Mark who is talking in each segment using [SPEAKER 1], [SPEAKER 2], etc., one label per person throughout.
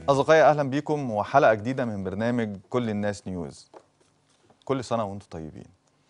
[SPEAKER 1] أصدقائي أهلا بيكم وحلقة جديدة من برنامج كل الناس نيوز كل سنة وأنتم طيبين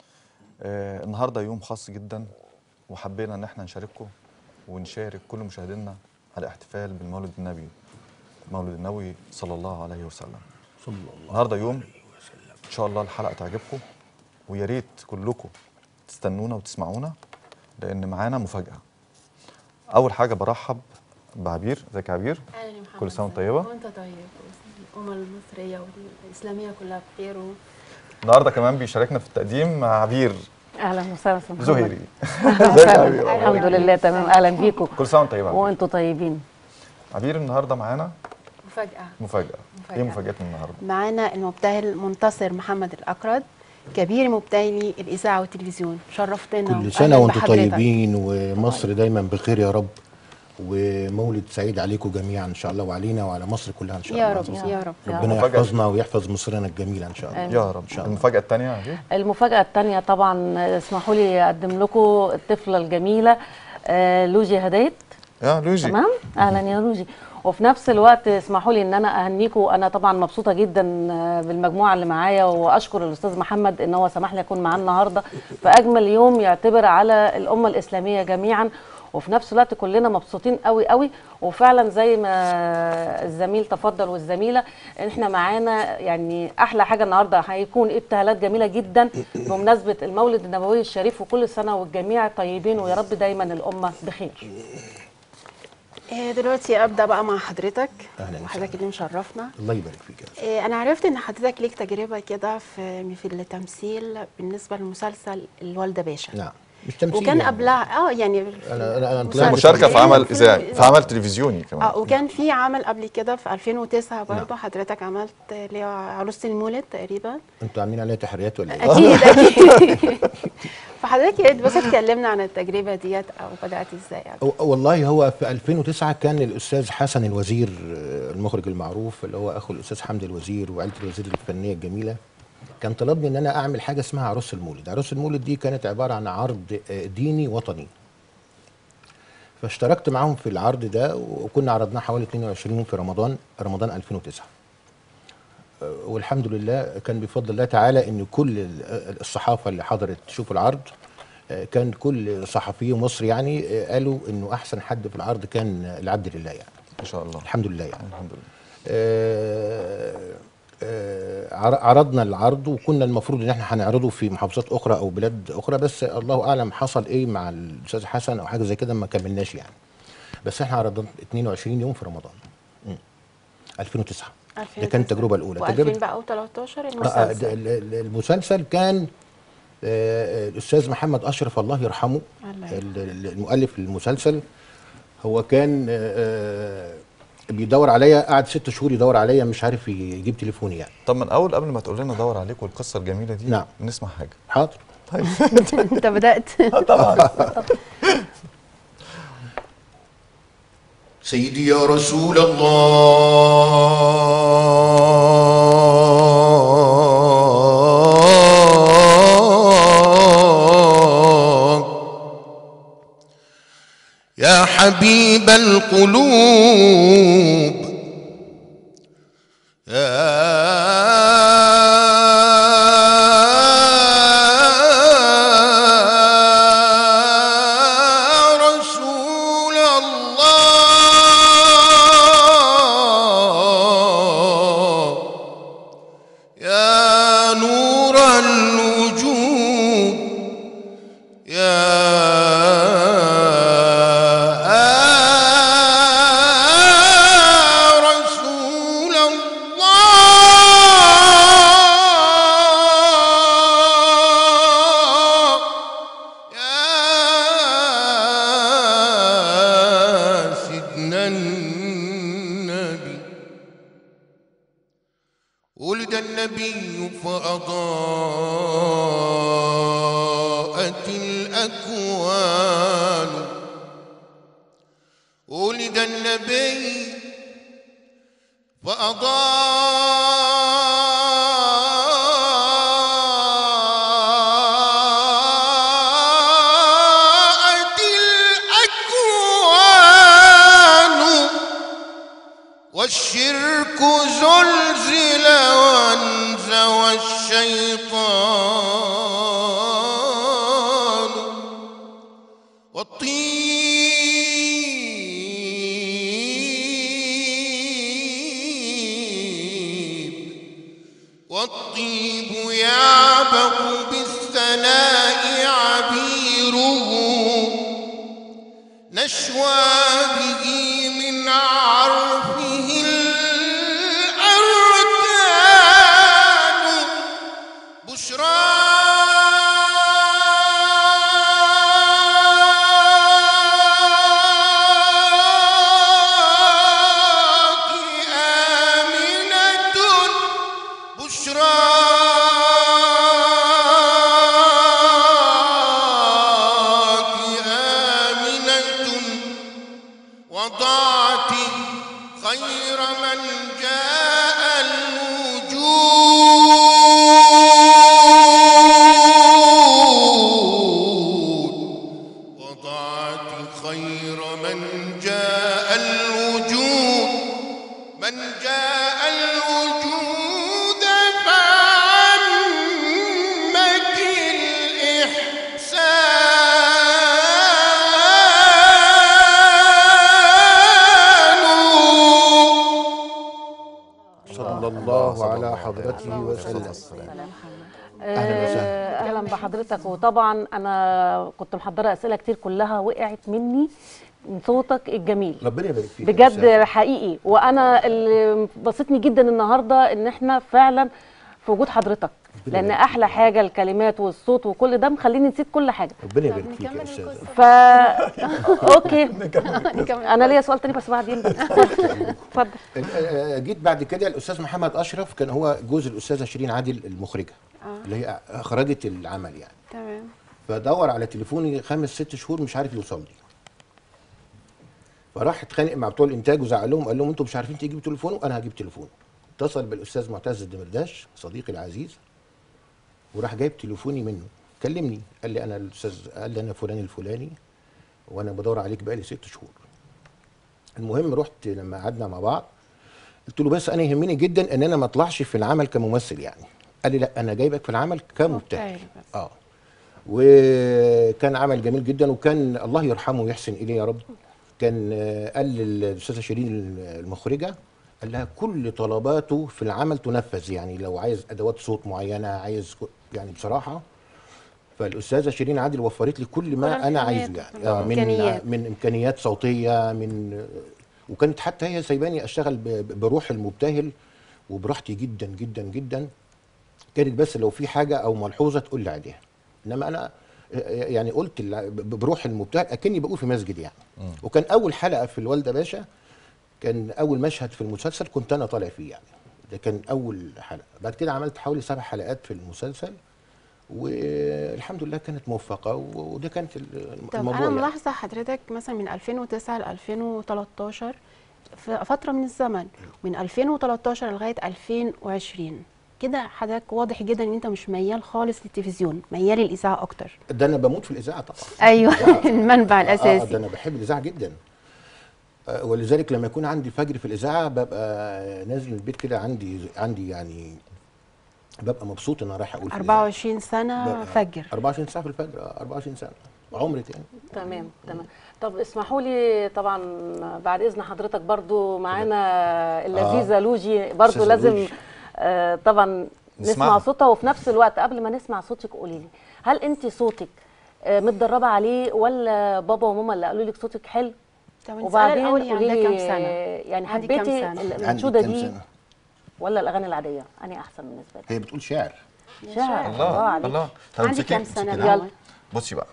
[SPEAKER 1] آه النهاردة يوم خاص جدا وحبينا إن احنا نشارككم ونشارك كل مشاهدينا على احتفال بالمولد النبي مولد النبي صلى الله عليه وسلم
[SPEAKER 2] صلى الله
[SPEAKER 1] النهارده يوم إن شاء الله الحلقة تعجبكم ويا ريت كلكم تستنونا وتسمعونا لأن معانا مفاجأة أول حاجة برحب بعبير ازيك يا عبير
[SPEAKER 3] اهلا يا محمد
[SPEAKER 1] كل سنة وأنت
[SPEAKER 3] ازيك؟
[SPEAKER 1] طيبة.
[SPEAKER 3] وانت طيب الامه المصريه والاسلاميه كلها بخير و...
[SPEAKER 1] النهارده كمان بيشاركنا في التقديم مع عبير
[SPEAKER 4] اهلا وسهلا أستاذ محمد.
[SPEAKER 1] زهيري ازيك يا عبير
[SPEAKER 4] الحمد لله تمام اهلا بيكم
[SPEAKER 1] كل سنه وانت طيب يا عبير.
[SPEAKER 4] وانتم طيبين
[SPEAKER 1] عبير النهارده معانا
[SPEAKER 3] مفاجاه
[SPEAKER 1] مفاجاه
[SPEAKER 3] مفاجأة.
[SPEAKER 1] ايه مفاجاتنا النهارده
[SPEAKER 3] معانا المبتهل منتصر محمد الاكرد كبير مبتهلي الاذاعه والتلفزيون شرفتنا
[SPEAKER 2] كل
[SPEAKER 3] وأهلاً
[SPEAKER 2] سنة وانتم
[SPEAKER 3] بحضرتك.
[SPEAKER 2] طيبين ومصر دايما بخير يا رب ومولد سعيد عليكم جميعا ان شاء الله وعلينا وعلى مصر كلها ان شاء
[SPEAKER 3] يا
[SPEAKER 2] الله
[SPEAKER 3] رب يا رب
[SPEAKER 2] ربنا
[SPEAKER 1] مفاجأة.
[SPEAKER 2] يحفظنا ويحفظ مصرنا الجميلة ان شاء الله
[SPEAKER 1] يا رب
[SPEAKER 2] إن شاء الله.
[SPEAKER 1] المفاجاه الثانيه يا عبير
[SPEAKER 4] المفاجاه الثانيه طبعا اسمحوا لي اقدم لكم الطفله الجميله آه، لوجي هديت
[SPEAKER 1] يا لوجي
[SPEAKER 4] تمام اهلا يا لوجي وفي نفس الوقت اسمحوا لي ان انا اهنيكم انا طبعا مبسوطه جدا آه، بالمجموعه اللي معايا واشكر الاستاذ محمد ان هو سمح لي اكون معاه النهارده في اجمل يوم يعتبر على الامه الاسلاميه جميعا وفي نفس الوقت كلنا مبسوطين قوي قوي وفعلا زي ما الزميل تفضل والزميله احنا معانا يعني احلى حاجه النهارده هيكون ابتهالات جميله جدا بمناسبه المولد النبوي الشريف وكل سنه والجميع طيبين ويا رب دايما الامه بخير
[SPEAKER 3] إيه دلوقتي ابدا بقى مع حضرتك
[SPEAKER 2] أهلاً
[SPEAKER 3] وحضرتك اللي مشرفنا
[SPEAKER 2] الله يبارك فيك يا أستاذ.
[SPEAKER 3] إيه انا عرفت ان حضرتك ليك تجربه كده في في التمثيل بالنسبه لمسلسل الوالده باشا
[SPEAKER 2] نعم مش تمثيل
[SPEAKER 3] وكان
[SPEAKER 2] يعني.
[SPEAKER 3] قبلها اه يعني
[SPEAKER 2] أنا- أنا- أنا طلعت
[SPEAKER 3] مسلسل.
[SPEAKER 1] مشاركه في عمل اذاعي
[SPEAKER 3] في-
[SPEAKER 1] في عمل تلفزيوني كمان
[SPEAKER 3] اه وكان في عمل قبل كده في 2009 برضه حضرتك عملت اللي هو عروسه المولد تقريبا
[SPEAKER 2] انتوا عاملين عليها تحريات ولا ايه؟
[SPEAKER 3] اكيد اكيد فحضرتك يا ريت بس تكلمنا عن التجربه ديت او بدات ازاي يعني.
[SPEAKER 2] و- والله هو في 2009 كان الاستاذ حسن الوزير آه، المخرج المعروف اللي هو اخو الاستاذ حمدي الوزير وعيله الوزير الفنيه الجميله كان طلبني ان انا اعمل حاجه اسمها عروس المولد عروس المولد دي كانت عباره عن عرض آه، ديني وطني فاشتركت معاهم في العرض ده وكنا عرضناه حوالي 22 يوم في رمضان رمضان 2009 آه، والحمد لله كان بفضل الله تعالى ان كل ال- الصحافه اللي حضرت تشوف العرض آه، كان كل صحفي مصري يعني آه، قالوا انه احسن حد في العرض كان العبد لله يعني
[SPEAKER 1] ما شاء الله
[SPEAKER 2] الحمد لله يعني
[SPEAKER 1] الحمد لله
[SPEAKER 2] آه، آه، عر- عرضنا العرض وكنا المفروض ان احنا هنعرضه في محافظات اخرى او بلاد اخرى بس الله اعلم حصل ايه مع الاستاذ حسن او حاجه زي كده ما كملناش يعني بس احنا عرضنا 22 يوم في رمضان مم. 2009 ده كانت التجربه الاولى
[SPEAKER 3] و2000
[SPEAKER 2] تجربه
[SPEAKER 3] بقى و13
[SPEAKER 2] آه، آه،
[SPEAKER 3] المسلسل
[SPEAKER 2] ده ال- ال- المسلسل كان آه، الاستاذ محمد اشرف الله يرحمه
[SPEAKER 3] الله
[SPEAKER 2] ال- ال- المؤلف للمسلسل هو كان آه، آه، بيدور عليا قعد ست شهور يدور عليا مش عارف يجيب تليفوني يعني
[SPEAKER 1] طب من اول قبل ما تقول لنا دور عليك والقصه الجميله دي
[SPEAKER 2] نعم.
[SPEAKER 1] نسمع حاجه
[SPEAKER 2] حاضر
[SPEAKER 1] طيب
[SPEAKER 3] انت بدات
[SPEAKER 1] طبعا
[SPEAKER 2] سيدي يا رسول الله يا حبيب القلوب يا رسول الله يا نور الوجود يا رسول الله يا سيدنا النبي ولد النبي فأضاءت الأكوان ولد النبي فأضاءت الأكوان
[SPEAKER 5] والشرك زلزل وانزوى الشيطان والطيب والطيب يعبق بالثناء عبيره نشوى به من عرفه الأركان بشراك آمنة بشراك آمنة وضعت خير من جاء الوجود وضعت خير من جاء الوجود من جاء الوجود فعمك الإحسان
[SPEAKER 2] صلى الله على حضرته وسلم أهلاً وسهلاً.
[SPEAKER 4] آه، اهلا بحضرتك وطبعا انا كنت محضره اسئله كتير كلها وقعت مني من صوتك الجميل
[SPEAKER 2] ربنا يبارك فيك يا
[SPEAKER 4] بجد
[SPEAKER 2] أستاذ.
[SPEAKER 4] حقيقي وانا اللي بسطني جدا النهارده ان احنا فعلا في وجود حضرتك لان
[SPEAKER 2] يبارك
[SPEAKER 4] احلى حاجه الكلمات والصوت وكل ده مخليني نسيت كل حاجه
[SPEAKER 2] ربنا يبارك
[SPEAKER 3] طب
[SPEAKER 2] فيك يا
[SPEAKER 3] نكمل
[SPEAKER 2] استاذ
[SPEAKER 3] القصة.
[SPEAKER 4] ف اوكي
[SPEAKER 3] نكمل.
[SPEAKER 4] انا ليا سؤال تاني بس بعدين بقى اتفضل
[SPEAKER 2] آه، جيت بعد كده الاستاذ محمد اشرف كان هو جوز الاستاذه شيرين عادل المخرجه
[SPEAKER 3] آه.
[SPEAKER 2] اللي هي اخرجت العمل يعني
[SPEAKER 3] تمام
[SPEAKER 2] فدور على تليفوني خمس ست شهور مش عارف يوصل لي فراح اتخانق مع بتوع الانتاج وزعلهم قال لهم انتوا مش عارفين تجيبوا تليفونه انا هجيب تليفونه اتصل بالاستاذ معتز الدمرداش صديقي العزيز وراح جايب تليفوني منه كلمني قال لي انا الاستاذ قال لي انا فلان الفلاني وانا بدور عليك بقالي ست شهور المهم رحت لما قعدنا مع بعض قلت له بس انا يهمني جدا ان انا ما اطلعش في العمل كممثل يعني قال لي لا انا جايبك في العمل كمبتهل
[SPEAKER 3] مبتهل بس.
[SPEAKER 2] اه وكان عمل جميل جدا وكان الله يرحمه ويحسن اليه يا رب كان آه، قال للاستاذه شيرين المخرجه قال لها كل طلباته في العمل تنفذ يعني لو عايز ادوات صوت معينه عايز ك- يعني بصراحه فالاستاذه شيرين عادل وفرت لي كل ما
[SPEAKER 3] كل
[SPEAKER 2] انا
[SPEAKER 3] الإمكانيات
[SPEAKER 2] عايزه يعني آه، من
[SPEAKER 3] والإمكانيات.
[SPEAKER 2] من امكانيات صوتيه من وكانت حتى هي سايباني اشتغل ب- ب- بروح المبتهل وبراحتي جدا جدا جدا كانت بس لو في حاجه او ملحوظه تقول لي عليها انما انا يعني قلت ال- ب- بروح المبتهل اكني بقول في مسجد يعني وكان اول حلقه في الوالده باشا كان اول مشهد في المسلسل كنت انا طالع فيه يعني ده كان اول حلقه بعد كده عملت حوالي سبع حلقات في المسلسل والحمد لله كانت موفقه و- وده كانت ال-
[SPEAKER 3] طب
[SPEAKER 2] الموضوع
[SPEAKER 3] انا
[SPEAKER 2] يعني.
[SPEAKER 3] ملاحظه حضرتك مثلا من 2009 ل 2013 في فتره من الزمن من 2013 لغايه 2020 كده حضرتك واضح جدا ان انت مش ميال خالص للتلفزيون ميال للاذاعه اكتر
[SPEAKER 2] ده انا بموت في الاذاعه طبعا
[SPEAKER 3] ايوه المنبع
[SPEAKER 2] آه، ده
[SPEAKER 3] الاساسي
[SPEAKER 2] انا بحب الاذاعه جدا آه، ولذلك لما يكون عندي فجر في الاذاعه ببقى نازل البيت كده عندي عندي يعني ببقى مبسوط ان انا رايح اقول في الإذاعة.
[SPEAKER 3] 24 سنه
[SPEAKER 2] ببقى
[SPEAKER 3] فجر
[SPEAKER 2] 24 ساعه في الفجر آه، 24 ساعه عمري تاني
[SPEAKER 4] تمام تمام طب اسمحوا لي طبعا بعد اذن حضرتك برضو معانا اللذيذه لوجي برضو
[SPEAKER 2] أستاذة
[SPEAKER 4] لازم
[SPEAKER 2] لوجي.
[SPEAKER 4] آه طبعا نسمع
[SPEAKER 1] نسمعها.
[SPEAKER 4] صوتها وفي نفس الوقت قبل ما نسمع صوتك قولي لي هل انت صوتك آه متدربه عليه ولا بابا وماما اللي قالوا لك صوتك حلو
[SPEAKER 3] طب السؤال
[SPEAKER 4] وبعدين
[SPEAKER 3] الاول هي
[SPEAKER 4] قولي
[SPEAKER 3] عندها
[SPEAKER 4] لي
[SPEAKER 3] كام سنه
[SPEAKER 4] يعني
[SPEAKER 3] عندي كام
[SPEAKER 4] حبيتي
[SPEAKER 3] سنة؟
[SPEAKER 2] عندي
[SPEAKER 4] الانشوده
[SPEAKER 2] كام
[SPEAKER 4] دي
[SPEAKER 2] سنة؟
[SPEAKER 4] ولا الاغاني العاديه اني احسن بالنسبه لك
[SPEAKER 2] هي بتقول شعر
[SPEAKER 4] شعر الله
[SPEAKER 1] الله
[SPEAKER 4] عليك
[SPEAKER 1] الله طب
[SPEAKER 3] عندي
[SPEAKER 1] امسكي-
[SPEAKER 3] كام
[SPEAKER 1] امسكي
[SPEAKER 3] سنه
[SPEAKER 1] ده.
[SPEAKER 4] يلا.
[SPEAKER 3] الأول؟
[SPEAKER 1] بصي بقى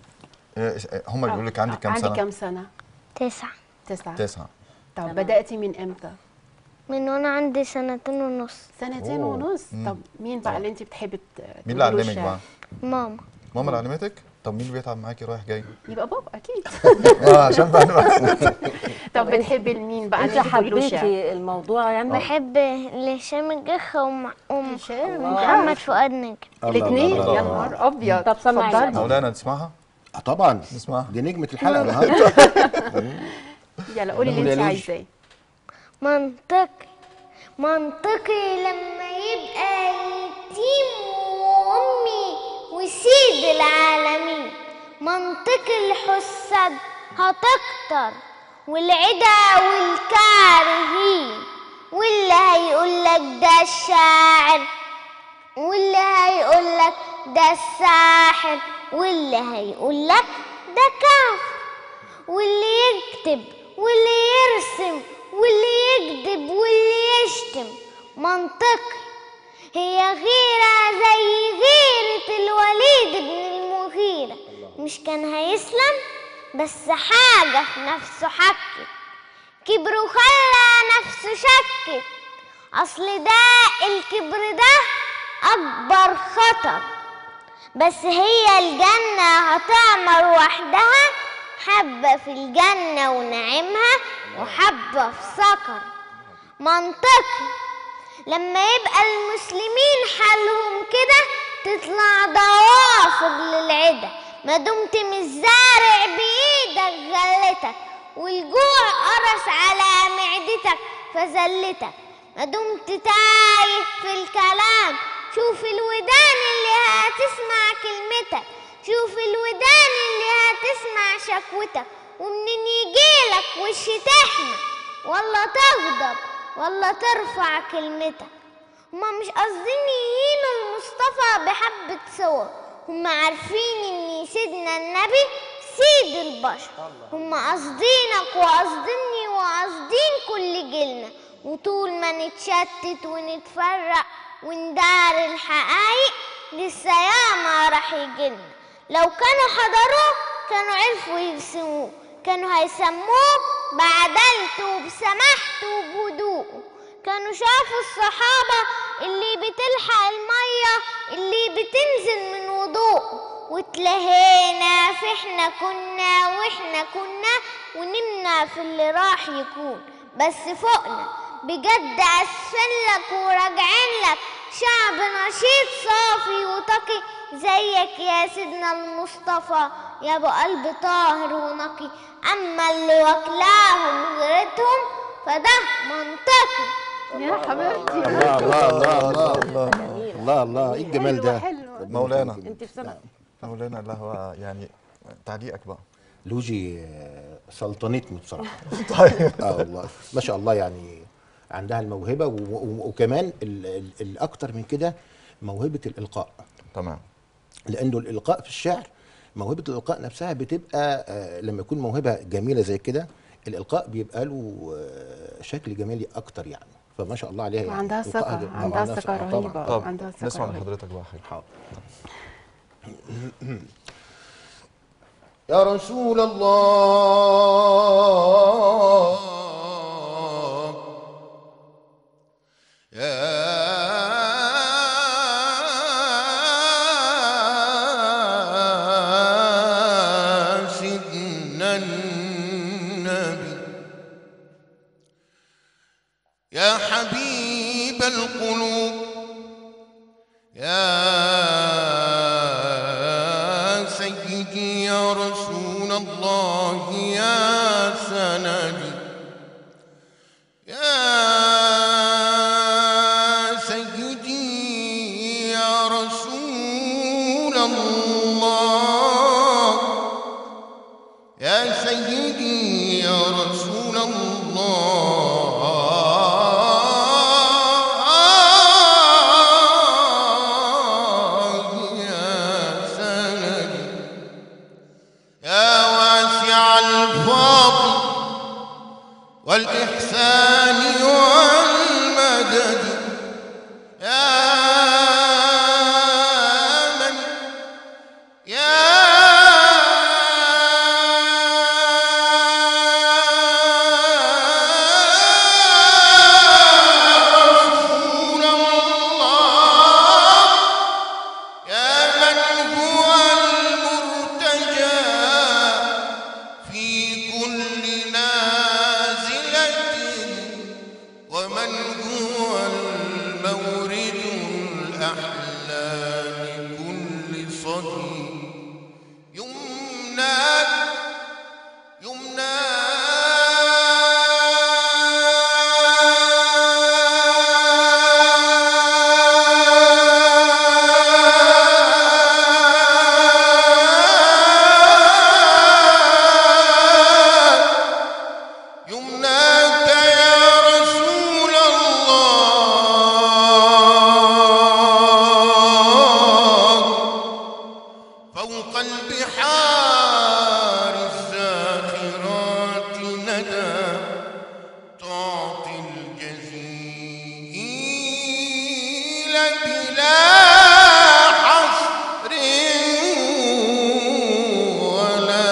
[SPEAKER 1] هم اللي بيقولوا لك عندك كام
[SPEAKER 3] عندي
[SPEAKER 1] سنه
[SPEAKER 3] كام سنه
[SPEAKER 6] تسعة
[SPEAKER 3] تسعة
[SPEAKER 1] تسعه
[SPEAKER 3] طب بداتي من امتى
[SPEAKER 6] من وانا عندي سنتين ونص
[SPEAKER 3] سنتين
[SPEAKER 1] أوه.
[SPEAKER 3] ونص طب مين بقى اللي انت بتحبي ت-
[SPEAKER 1] مين اللي
[SPEAKER 3] تقولي له
[SPEAKER 1] علمك
[SPEAKER 3] الشعر؟
[SPEAKER 1] بقى
[SPEAKER 6] ماما
[SPEAKER 1] ماما اللي علمتك طب مين اللي بيتعب معاكي رايح جاي
[SPEAKER 3] يبقى بابا اكيد
[SPEAKER 1] اه عشان بقى أنا-
[SPEAKER 3] طب بتحبي لمين بقى
[SPEAKER 4] انت
[SPEAKER 3] اللي تقولي له شعر
[SPEAKER 4] حبيتي الموضوع يعني
[SPEAKER 6] بحب لهشام الجخ وم- وم-
[SPEAKER 3] هشام
[SPEAKER 6] ومحمد فؤاد نجم
[SPEAKER 3] الاثنين
[SPEAKER 1] الله.
[SPEAKER 3] يا نهار ابيض
[SPEAKER 4] طب سمعي
[SPEAKER 3] اتفضلي.
[SPEAKER 4] بقى.
[SPEAKER 1] مولانا تسمعها
[SPEAKER 2] آه طبعا
[SPEAKER 1] نسمعها
[SPEAKER 2] دي نجمه الحلقه النهارده
[SPEAKER 3] يلا قولي اللي
[SPEAKER 2] نقول
[SPEAKER 3] انت
[SPEAKER 2] يا لوجي.
[SPEAKER 3] عايزاه
[SPEAKER 6] منطقي منطقي لما يبقى يتيم وأمي وسيد العالمين منطقي الحسد هتكتر والعدا والكارهين واللي هيقولك ده الشاعر واللي هيقولك ده الساحر واللي هيقولك ده كافر واللي يكتب واللي يرسم واللي يكذب واللي يشتم منطقي هي غيرة زي غيرة الوليد بن المغيرة مش كان هيسلم بس حاجة في نفسه حكت كبر وخلى نفسه شكت أصل ده الكبر ده أكبر خطر بس هي الجنة هتعمر وحدها حبة في الجنة ونعيمها وحبة في سكر منطقي لما يبقى المسلمين حالهم كده تطلع ضوافر للعدا ما دمت مش زارع بإيدك غلتك والجوع قرص على معدتك فزلتك ما دمت تايه في الكلام شوف الودان اللي هتسمع كلمتك شوف الودان اللي هتسمع شكوتك ومنين يجيلك وش تحمى ولا تغضب ولا ترفع كلمتك هما مش قاصدين يهينوا المصطفى بحبة صور هما عارفين ان سيدنا النبي سيد البشر هما قاصدينك وقاصديني وقاصدين كل جيلنا وطول ما نتشتت ونتفرق وندار الحقايق لسه ياما راح يجيلنا لو كانوا حضروه كانوا عرفوا يرسموه كانوا هيسموه بعدلته وبسماحته وبهدوءه كانوا شافوا الصحابة اللي بتلحق المية اللي بتنزل من وضوء وتلهينا في احنا كنا واحنا كنا ونمنا في اللي راح يكون بس فوقنا بجد أسفل لك وراجعين لك شعب نشيط صافي وتقي زيك يا سيدنا المصطفى يا ابو قلب طاهر ونقي اما اللي واكلاهم غيرتهم فده منطقي
[SPEAKER 3] يا حبيبتي
[SPEAKER 2] الله الله الله الله
[SPEAKER 1] الله
[SPEAKER 2] الله الله ايه الجمال ده
[SPEAKER 3] حلوة.
[SPEAKER 1] مولانا
[SPEAKER 4] انت في سنه
[SPEAKER 1] مولانا الله هو يعني تعليقك بقى
[SPEAKER 2] لوجي آه، سلطنتني بصراحه
[SPEAKER 1] طيب
[SPEAKER 2] اه والله ما شاء الله يعني عندها الموهبه و- و- وكمان ال- ال- الاكتر من كده موهبه الالقاء
[SPEAKER 1] تمام
[SPEAKER 2] لانه الالقاء في الشعر موهبه الالقاء نفسها بتبقى آه، لما يكون موهبه جميله زي كده الالقاء بيبقى له آه، شكل جمالي اكتر يعني فما شاء الله عليها يعني
[SPEAKER 3] وعندها
[SPEAKER 2] إلقائها
[SPEAKER 3] ثقة
[SPEAKER 2] جميل.
[SPEAKER 3] عندها
[SPEAKER 2] وعندها
[SPEAKER 3] ثقة
[SPEAKER 2] ثقة طبعاً.
[SPEAKER 3] رهيبة
[SPEAKER 1] طب
[SPEAKER 3] عندها ثقة
[SPEAKER 1] نسمع من
[SPEAKER 3] رهيبة.
[SPEAKER 1] حضرتك بقى حاجه
[SPEAKER 2] حاضر يا رسول الله
[SPEAKER 5] يا سيدنا النبي يا حبيب القلوب يا سيدي يا رسول الله يا سندي يا سيدي يا رسول الله يا سيدي يا رسول الله يا سندي يا واسع الفضل والإحسان والمدد يا من يا رسول الله يا من هو المرتجى في كل نازلة ومن هو لدى تعطي الجزيل بلا حصر ولا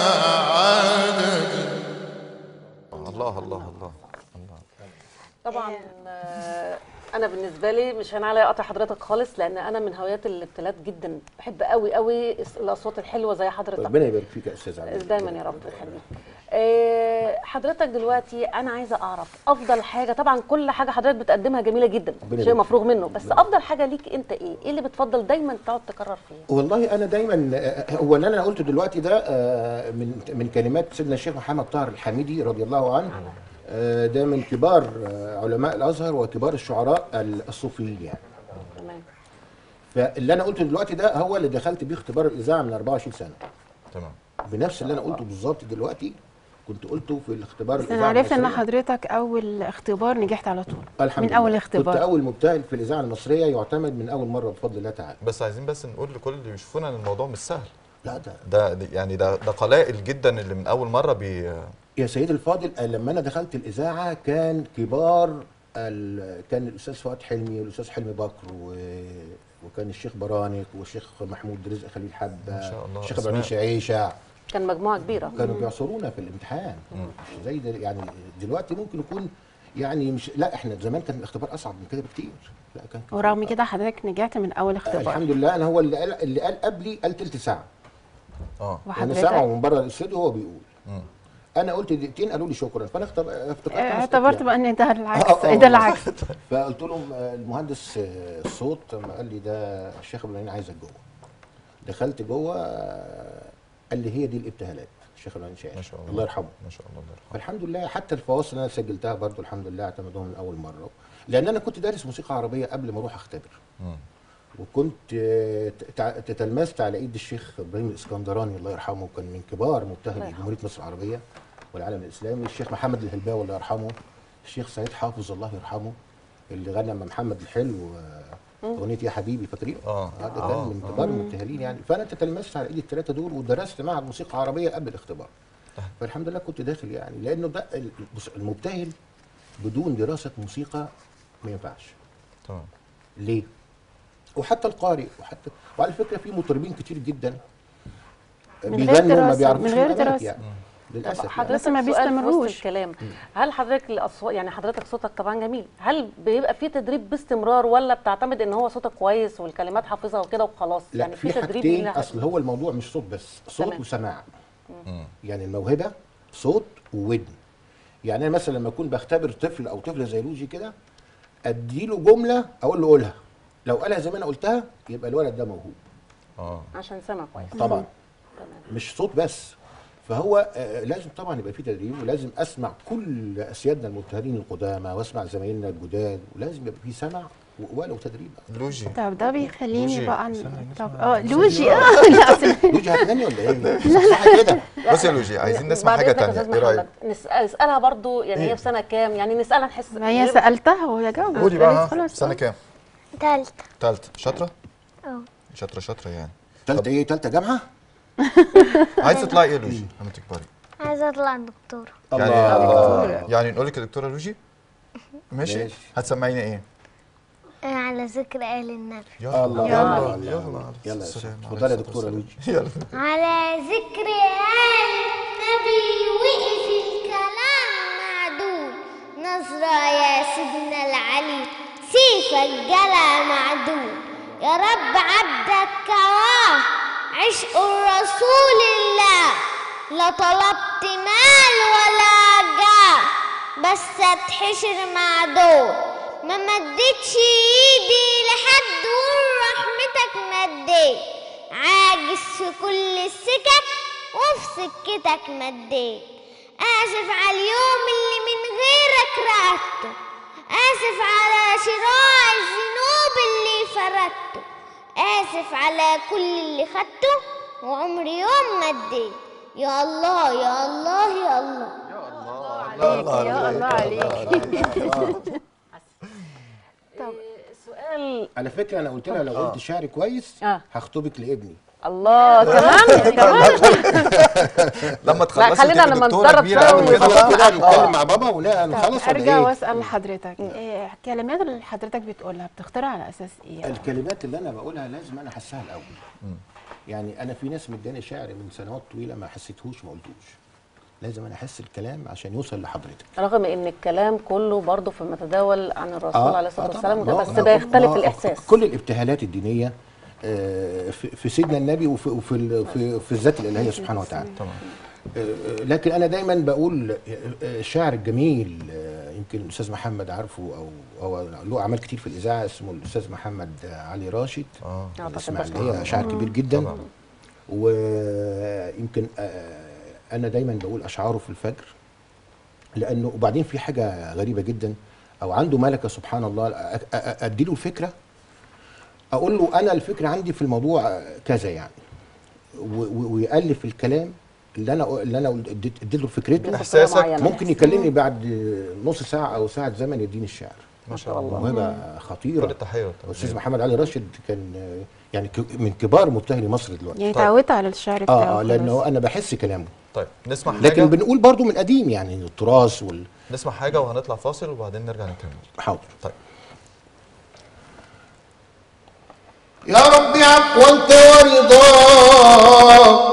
[SPEAKER 5] عدد
[SPEAKER 1] الله الله الله الله
[SPEAKER 4] طبعا آه، انا بالنسبه لي مش هنعلى قطع حضرتك خالص لان انا من هوايات الابتلات جدا بحب قوي قوي الاصوات الحلوه زي حضرتك
[SPEAKER 2] ربنا يبارك فيك يا استاذ علي
[SPEAKER 4] دايما يا رب يخليك آه، حضرتك دلوقتي انا عايزه اعرف افضل حاجه طبعا كل حاجه حضرتك بتقدمها جميله جدا
[SPEAKER 2] ربنا
[SPEAKER 4] شيء
[SPEAKER 2] يبارك
[SPEAKER 4] مفروغ منه بس افضل حاجه ليك انت ايه ايه اللي بتفضل دايما تقعد تكرر فيه
[SPEAKER 2] والله انا دايما آه، هو اللي انا قلته دلوقتي ده آه، من من كلمات سيدنا الشيخ محمد طاهر الحميدي رضي الله عنه آه، ده من كبار آه، علماء الازهر وكبار الشعراء الصوفيين يعني
[SPEAKER 4] تمام
[SPEAKER 2] فاللي انا قلته دلوقتي ده هو اللي دخلت بيه اختبار الاذاعه من 24 سنه
[SPEAKER 1] تمام
[SPEAKER 2] بنفس اللي انا قلته بالظبط دلوقتي كنت قلته في الاختبار
[SPEAKER 3] بس انا
[SPEAKER 2] الاذاعه
[SPEAKER 3] عرفت ان
[SPEAKER 2] المصرية.
[SPEAKER 3] حضرتك اول اختبار نجحت على طول
[SPEAKER 2] الحمد
[SPEAKER 3] من
[SPEAKER 2] لله.
[SPEAKER 3] اول
[SPEAKER 2] كنت
[SPEAKER 3] اختبار
[SPEAKER 2] اول مبتهل في الاذاعه المصريه يعتمد من اول مره بفضل الله تعالى
[SPEAKER 1] بس عايزين بس نقول لكل اللي بيشوفونا ان الموضوع مش سهل
[SPEAKER 2] لا ده
[SPEAKER 1] ده ده- يعني ده ده قلائل جدا اللي من اول مره بي
[SPEAKER 2] يا سيدي الفاضل آه، لما انا دخلت الاذاعه كان كبار ال... كان الاستاذ فؤاد حلمي والاستاذ حلمي بكر و... وكان الشيخ برانك والشيخ محمود رزق خليل حبه
[SPEAKER 1] ما شاء الله،
[SPEAKER 2] الشيخ
[SPEAKER 1] أسماء.
[SPEAKER 2] ابراهيم شعيشه
[SPEAKER 4] كان مجموعه كبيره
[SPEAKER 2] كانوا بيعصرونا في الامتحان مش زي ده يعني دلوقتي ممكن يكون يعني مش لا احنا زمان كان الاختبار اصعب من كده بكتير لا كان
[SPEAKER 3] ورغم كده حضرتك نجحت من اول
[SPEAKER 2] آه،
[SPEAKER 3] اختبار
[SPEAKER 2] الحمد لله انا هو اللي قال اللي قال قبلي قال تلت ساعه
[SPEAKER 1] اه
[SPEAKER 2] يعني سامعه
[SPEAKER 3] وحضرتك
[SPEAKER 2] من بره الاستوديو وهو بيقول
[SPEAKER 1] مم.
[SPEAKER 2] انا قلت دقيقتين قالوا لي شكرا فانا اختب- افتكرت نفسي
[SPEAKER 3] اعتبرت
[SPEAKER 2] يعني.
[SPEAKER 3] بقى ان ده
[SPEAKER 2] آه،
[SPEAKER 3] العكس
[SPEAKER 2] آه،
[SPEAKER 3] ده العكس
[SPEAKER 2] فقلت لهم آه، المهندس آه، الصوت لما قال لي ده الشيخ ابراهيم عايزك جوه دخلت جوه آه، قال لي هي دي الابتهالات الشيخ ابراهيم شاعر
[SPEAKER 1] ما شاء الله
[SPEAKER 2] الله يرحمه
[SPEAKER 1] ما شاء الله الله يرحمه
[SPEAKER 2] فالحمد لله حتى الفواصل اللي انا سجلتها برضو الحمد لله اعتمدوها من اول مره لان انا كنت دارس موسيقى عربيه قبل ما اروح اختبر
[SPEAKER 1] مم.
[SPEAKER 2] وكنت آه، تع- تتلمذت على ايد الشيخ ابراهيم الاسكندراني الله يرحمه كان من كبار مبتهلي جمهوريه مصر العربيه والعالم الاسلامي الشيخ محمد الهلباوي الله يرحمه الشيخ سعيد حافظ الله يرحمه اللي غنى مع محمد الحلو آه، اغنيه يا حبيبي فاكرين؟
[SPEAKER 1] آه.
[SPEAKER 2] ده كان
[SPEAKER 1] آه.
[SPEAKER 2] من كبار المبتهلين يعني فانا تتلمذت على ايد الثلاثه دول ودرست معهد موسيقى عربيه قبل الاختبار فالحمد لله كنت داخل يعني لانه ده ال- بص، المبتهل بدون دراسه موسيقى ما ينفعش
[SPEAKER 1] تمام
[SPEAKER 2] ليه؟ وحتى القارئ وحتى وعلى فكره في مطربين كتير جدا
[SPEAKER 3] من غير
[SPEAKER 2] بيغنوا ما
[SPEAKER 3] دراسة،
[SPEAKER 2] بيعرفوش
[SPEAKER 3] من غير
[SPEAKER 2] الأغاني
[SPEAKER 3] دراسة.
[SPEAKER 2] يعني
[SPEAKER 4] طب
[SPEAKER 2] للاسف يعني.
[SPEAKER 4] حضرتك
[SPEAKER 3] بس ما
[SPEAKER 4] سؤال في وسط
[SPEAKER 3] بيستمروش.
[SPEAKER 4] الكلام هل حضرتك الاصوات يعني حضرتك صوتك طبعا جميل هل بيبقى في تدريب باستمرار ولا بتعتمد ان هو صوتك كويس والكلمات حافظها وكده وخلاص
[SPEAKER 2] لا
[SPEAKER 4] يعني
[SPEAKER 2] في
[SPEAKER 4] تدريب
[SPEAKER 2] حاجتين
[SPEAKER 4] ليها-
[SPEAKER 2] اصل هو الموضوع مش صوت بس صوت
[SPEAKER 4] تمام.
[SPEAKER 2] وسماع
[SPEAKER 1] مم.
[SPEAKER 2] يعني الموهبه صوت وودن يعني انا مثلا لما اكون بختبر طفل او طفله زي لوجي كده اديله جمله اقول له قولها لو قالها زي ما انا قلتها يبقى الولد ده موهوب
[SPEAKER 1] اه
[SPEAKER 4] عشان سمع كويس
[SPEAKER 2] طبعا
[SPEAKER 4] تمام
[SPEAKER 2] مش صوت بس فهو آه، لازم طبعا يبقى في تدريب ولازم اسمع كل اسيادنا المبتهلين القدامى واسمع زمايلنا الجداد ولازم يبقى في سمع و- ولو تدريب
[SPEAKER 1] لوجي
[SPEAKER 3] طب ده بيخليني
[SPEAKER 1] لوجي.
[SPEAKER 3] بقى
[SPEAKER 1] استنى
[SPEAKER 3] عن
[SPEAKER 1] نسمع.
[SPEAKER 3] طب اه لوجي اه لا أصل-
[SPEAKER 2] لوجي هتغني ولا ايه؟ لا كده
[SPEAKER 1] بص يا لوجي عايزين نسمع
[SPEAKER 4] بعد
[SPEAKER 1] حاجه
[SPEAKER 4] إذنك يا
[SPEAKER 1] تانية
[SPEAKER 4] أستاذ
[SPEAKER 1] ايه رايك؟
[SPEAKER 4] محمد، نسأل نسالها برضو يعني
[SPEAKER 1] إيه؟
[SPEAKER 4] هي في سنه كام يعني نسالها نحس
[SPEAKER 3] ما هي سالتها وهي جاوبت
[SPEAKER 1] قولي بقى ها
[SPEAKER 3] خلاص
[SPEAKER 1] سنه كام؟
[SPEAKER 6] تالتة
[SPEAKER 1] تالتة شاطره؟
[SPEAKER 6] اه
[SPEAKER 1] شاطره شاطره يعني
[SPEAKER 2] تالتة ايه؟ تالتة جامعة؟
[SPEAKER 1] عايزه تطلعي ايه يا لوجي لما تكبري؟
[SPEAKER 6] عايزة اطلع دكتورة
[SPEAKER 1] يعني
[SPEAKER 2] الله
[SPEAKER 1] يعني نقول لك يا دكتوره لوجي؟ ماشي
[SPEAKER 2] ماشي.
[SPEAKER 1] هتسمعينا ايه؟
[SPEAKER 6] على ذكر آل النبي
[SPEAKER 1] يلا
[SPEAKER 2] الله
[SPEAKER 1] يلا
[SPEAKER 2] الله
[SPEAKER 1] يلا
[SPEAKER 2] الله يلا يا
[SPEAKER 1] السلام
[SPEAKER 2] أستاذ.
[SPEAKER 1] عليكم.
[SPEAKER 2] اتفضلي يا دكتورة لوجي
[SPEAKER 1] يلا
[SPEAKER 6] على ذكر آل النبي وقف الكلام معدود نظرة يا سيدنا العلي سيفك جلا معدود يا رب عبدك كواه عشق الرسول الله لا طلبت مال ولا جاه بس اتحشر مع دول ما مدتش ايدي لحد ورحمتك مديت عاجز في كل السكك وفي سكتك مديت آسف على اليوم اللي من غيرك رقدته آسف على شراع الذنوب اللي فردته آسف على كل اللي خدته وعمري يوم مديت يا الله يا الله يا الله
[SPEAKER 3] عليك يا الله عليك
[SPEAKER 4] طب سؤال
[SPEAKER 2] على فكرة أنا قلت لها لو قلت شعر كويس
[SPEAKER 4] آه.
[SPEAKER 2] هخطبك لابني
[SPEAKER 4] الله كمان كمان
[SPEAKER 1] لما تخلصي
[SPEAKER 4] خلينا
[SPEAKER 1] تبقي
[SPEAKER 4] لما
[SPEAKER 1] دكتورة
[SPEAKER 4] نتدرب
[SPEAKER 1] كبيرة
[SPEAKER 4] شوية
[SPEAKER 1] أوي كده
[SPEAKER 2] خلاص
[SPEAKER 1] بقى.
[SPEAKER 2] كده نتكلم
[SPEAKER 1] آه.
[SPEAKER 2] مع بابا ولا
[SPEAKER 3] طب
[SPEAKER 2] نخلص ولا
[SPEAKER 3] ارجع
[SPEAKER 2] ايه؟
[SPEAKER 3] واسال حضرتك إيه الكلمات اللي حضرتك بتقولها بتختارها على اساس ايه
[SPEAKER 2] الكلمات اللي انا بقولها لازم انا احسها الاول يعني انا في ناس مداني شعر من سنوات طويله ما حسيتهوش ما قلتوش لازم انا احس الكلام عشان يوصل لحضرتك
[SPEAKER 4] رغم ان الكلام كله برضه في متداول عن الرسول عليه الصلاه
[SPEAKER 2] طبعاً.
[SPEAKER 4] والسلام وده
[SPEAKER 2] ما-
[SPEAKER 4] بس
[SPEAKER 2] ما-
[SPEAKER 4] بيختلف
[SPEAKER 2] ما-
[SPEAKER 4] الاحساس
[SPEAKER 2] كل الابتهالات الدينيه آه، في في سيدنا النبي وفي وفي ال- في, في الذات الالهيه سبحانه وتعالى
[SPEAKER 1] تمام
[SPEAKER 2] آه، لكن انا دايما بقول آه، آه، الشاعر الجميل آه، يمكن الاستاذ محمد عارفه او هو له اعمال كتير في الاذاعه اسمه الاستاذ محمد علي راشد
[SPEAKER 1] اه
[SPEAKER 4] أعتقد
[SPEAKER 2] الاسماعيليه شاعر كبير جدا
[SPEAKER 1] طبعا.
[SPEAKER 2] ويمكن آه، انا دايما بقول اشعاره في الفجر لانه وبعدين في حاجه غريبه جدا او عنده ملكه سبحان الله أ- أ- أ- اديله الفكره اقول له انا الفكره عندي في الموضوع كذا يعني و- و- ويالف الكلام اللي انا اللي انا اديت اديت له فكرته
[SPEAKER 1] إحساسك
[SPEAKER 4] معينة.
[SPEAKER 2] ممكن يكلمني بعد نص ساعه او ساعه زمن يديني الشعر
[SPEAKER 1] ما شاء الله
[SPEAKER 2] موهبه
[SPEAKER 1] كل
[SPEAKER 2] خطيره
[SPEAKER 1] التحية والتقدير.
[SPEAKER 2] الاستاذ محمد علي راشد كان آه، يعني ك- من كبار مبتهلي مصر دلوقتي
[SPEAKER 3] يعني
[SPEAKER 1] طيب.
[SPEAKER 3] اتعودت على الشعر بتاعه
[SPEAKER 2] اه اه لانه
[SPEAKER 3] خلاص.
[SPEAKER 2] انا بحس كلامه
[SPEAKER 1] طيب نسمع حاجة
[SPEAKER 2] لكن بنقول برضو من قديم يعني التراث وال
[SPEAKER 1] نسمع حاجة وهنطلع فاصل وبعدين نرجع نكمل
[SPEAKER 2] حاضر
[SPEAKER 1] طيب
[SPEAKER 5] يا رب عفوا انت ورضاك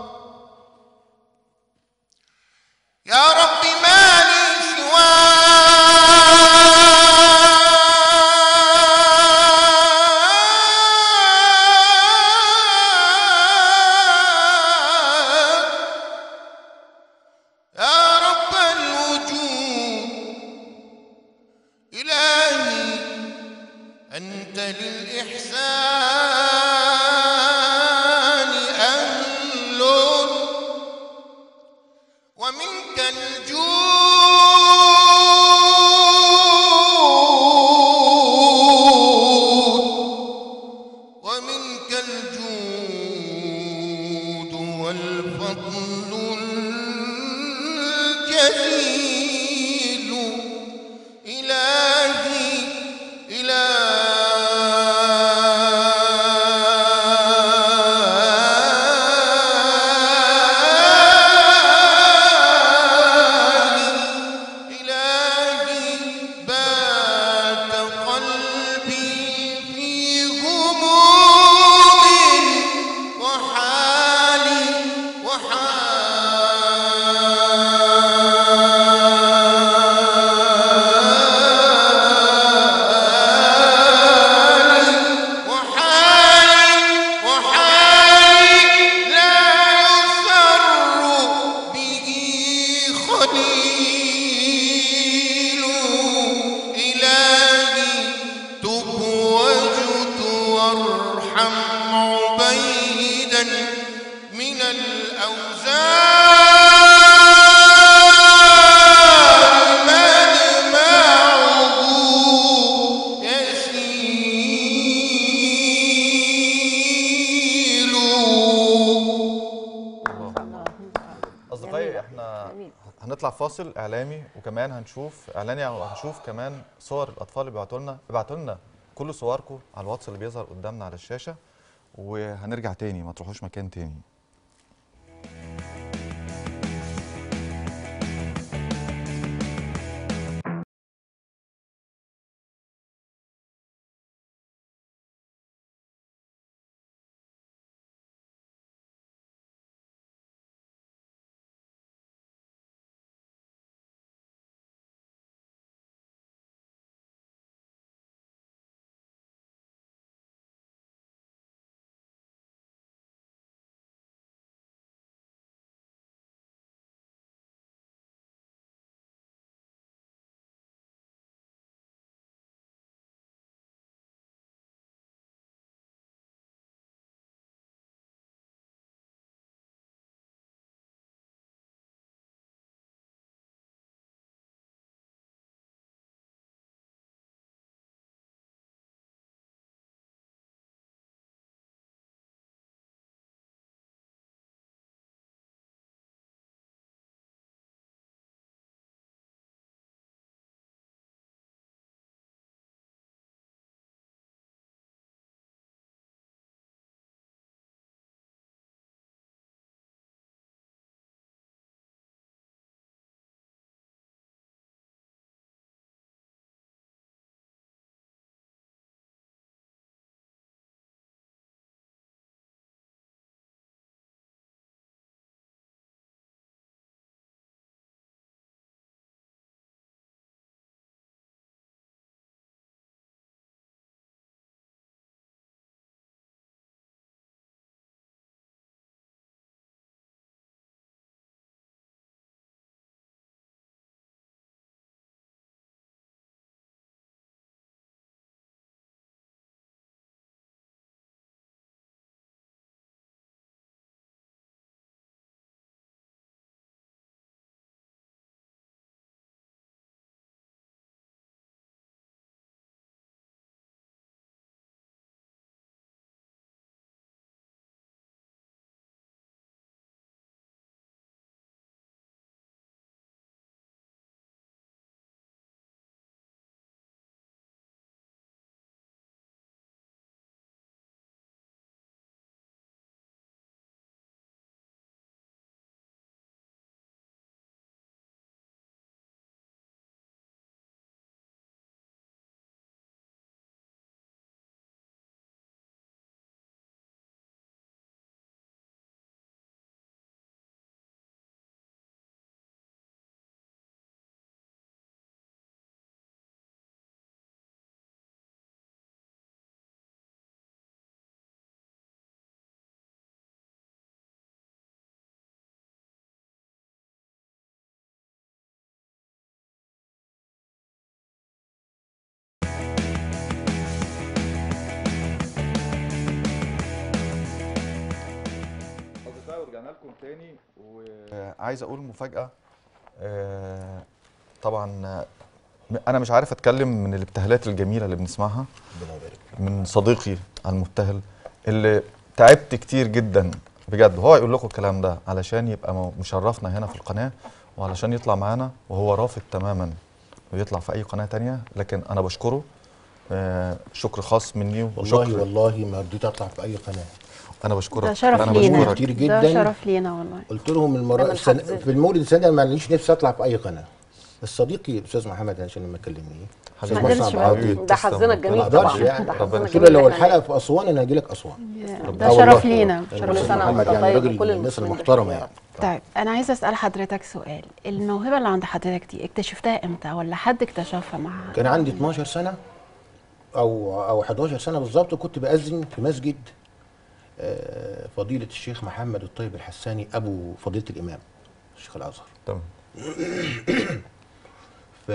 [SPEAKER 5] يا رب ما لي سواك يا رب الوجود إلهي أنت للإحسان أهل ومنك الجود ومنك الجود والفضل الجزيل إلهي إلهي إلهي بات قلبي في هموم وحالي وحالي وحالي وحالي لا يسر به خليل إلهي تب وجد وارحم عبيدا من الأوزار مدمعه يسيل
[SPEAKER 1] اصدقائي احنا
[SPEAKER 4] جميل.
[SPEAKER 1] هنطلع فاصل اعلامي وكمان هنشوف اعلاني هنشوف كمان صور الاطفال اللي بيبعتوا لنا ابعتوا لنا كل صوركم على الواتس اللي بيظهر قدامنا على الشاشه وهنرجع تاني ما تروحوش مكان تاني معاكم تاني وعايز اقول مفاجاه آه، طبعا آه، انا مش عارف اتكلم من الابتهالات الجميله اللي بنسمعها
[SPEAKER 2] ربنا يبارك
[SPEAKER 1] من صديقي المبتهل اللي تعبت كتير جدا بجد وهو يقول لكم الكلام ده علشان يبقى م- مشرفنا هنا في القناه وعلشان يطلع معانا وهو رافض تماما ويطلع في اي قناه تانية لكن انا بشكره آه، شكر خاص مني
[SPEAKER 2] والله
[SPEAKER 1] وشكر
[SPEAKER 2] والله ما رضيت اطلع في اي قناه
[SPEAKER 1] انا بشكرك
[SPEAKER 3] ده شرف
[SPEAKER 1] انا
[SPEAKER 3] لينا
[SPEAKER 1] بشكرك
[SPEAKER 2] كتير
[SPEAKER 3] ده
[SPEAKER 2] جداً.
[SPEAKER 3] شرف لينا والله
[SPEAKER 2] قلت لهم المره
[SPEAKER 4] دايماً
[SPEAKER 2] السنة
[SPEAKER 4] حافظين.
[SPEAKER 2] في المولد السنه ده ما ليش نفسي اطلع في اي قناه بس صديقي الاستاذ محمد عشان لما كلمني
[SPEAKER 1] حبيبي.
[SPEAKER 3] ما قدرش بقى.
[SPEAKER 1] حبيبي.
[SPEAKER 4] ده حظنا
[SPEAKER 1] تسلم.
[SPEAKER 4] الجميل
[SPEAKER 2] ما اقدرش
[SPEAKER 4] طبعا
[SPEAKER 2] يعني
[SPEAKER 4] ده
[SPEAKER 1] ربنا
[SPEAKER 4] حظنا
[SPEAKER 2] قلت له
[SPEAKER 4] الجميل
[SPEAKER 2] لو
[SPEAKER 4] إحنا
[SPEAKER 2] الحلقه في اسوان انا هاجي لك اسوان
[SPEAKER 3] ده
[SPEAKER 2] آه
[SPEAKER 3] شرف
[SPEAKER 2] والله.
[SPEAKER 3] لينا
[SPEAKER 2] كل
[SPEAKER 3] شرف
[SPEAKER 4] كل
[SPEAKER 2] أستاذ
[SPEAKER 4] سنه
[SPEAKER 2] محمد
[SPEAKER 4] وانت
[SPEAKER 2] يعني
[SPEAKER 4] طيب
[SPEAKER 2] راجل
[SPEAKER 4] وكل
[SPEAKER 2] من الناس
[SPEAKER 4] المسلمين
[SPEAKER 2] المحترمه
[SPEAKER 4] بخير.
[SPEAKER 2] يعني
[SPEAKER 3] طيب انا عايزه اسال حضرتك سؤال الموهبه اللي عند حضرتك دي اكتشفتها امتى ولا حد اكتشفها مع
[SPEAKER 2] كان عندي 12 سنه او او 11 سنه بالظبط وكنت باذن في مسجد آه، فضيله الشيخ محمد الطيب الحساني ابو فضيله الامام الشيخ الازهر
[SPEAKER 1] تمام
[SPEAKER 2] ف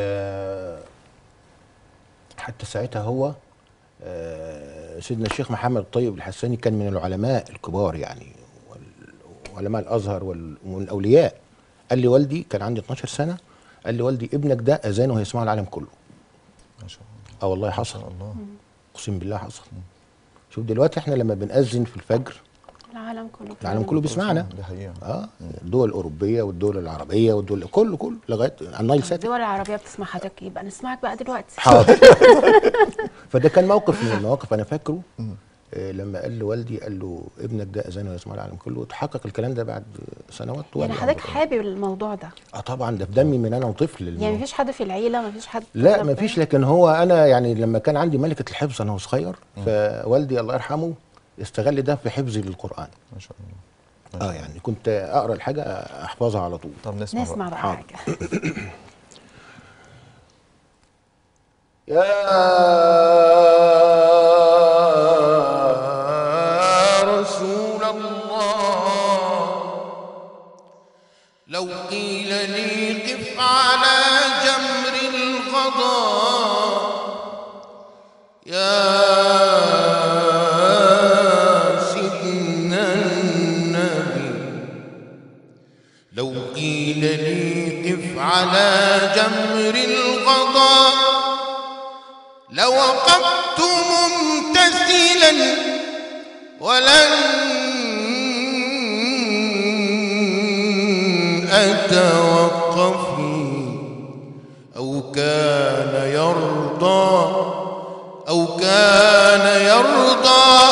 [SPEAKER 2] حتى ساعتها هو آه، سيدنا الشيخ محمد الطيب الحساني كان من العلماء الكبار يعني وال- وعلماء الازهر وال- ومن الاولياء قال لي والدي كان عندي 12 سنه قال لي والدي ابنك ده اذانه هيسمعه العالم كله
[SPEAKER 1] ما شاء الله
[SPEAKER 2] اه والله
[SPEAKER 1] ما
[SPEAKER 2] حصل
[SPEAKER 1] شاء الله
[SPEAKER 2] اقسم بالله حصل شوف دلوقتي احنا لما بنأذن في الفجر
[SPEAKER 3] العالم كله
[SPEAKER 2] العالم كله بيسمعنا
[SPEAKER 1] دي حقيقه
[SPEAKER 2] اه الدول الاوروبيه والدول العربيه والدول كله كله لغايه على النايل سات
[SPEAKER 3] الدول العربيه بتسمع حضرتك يبقى نسمعك بقى دلوقتي
[SPEAKER 2] حاضر فده كان موقف من المواقف انا فاكره آه لما قال له والدي قال له ابنك ده اذانه يسمع العالم كله وتحقق الكلام ده بعد سنوات طوال
[SPEAKER 3] يعني حضرتك حابب الموضوع ده
[SPEAKER 2] اه طبعا ده في دمي من انا وطفل
[SPEAKER 3] يعني
[SPEAKER 2] الموضوع.
[SPEAKER 3] مفيش حد في العيله مفيش حد
[SPEAKER 2] لا
[SPEAKER 3] كده
[SPEAKER 2] ما فيش لكن هو انا يعني لما كان عندي ملكه الحفظ انا وصغير فوالدي الله يرحمه استغل ده في حفظي للقران
[SPEAKER 1] ما شاء الله
[SPEAKER 2] اه يعني كنت اقرا الحاجه احفظها على طول
[SPEAKER 1] طب نسمع,
[SPEAKER 3] نسمع بقى
[SPEAKER 2] حاضر.
[SPEAKER 3] حاجه
[SPEAKER 5] يا رسول الله لو قيل لي قف على جمر الغضاء يا سيدنا النبي لو قيل لي قف على جمر الغضاء لوقفت ممتثلا ولن أتوقف أو كان يرضى أو كان يرضى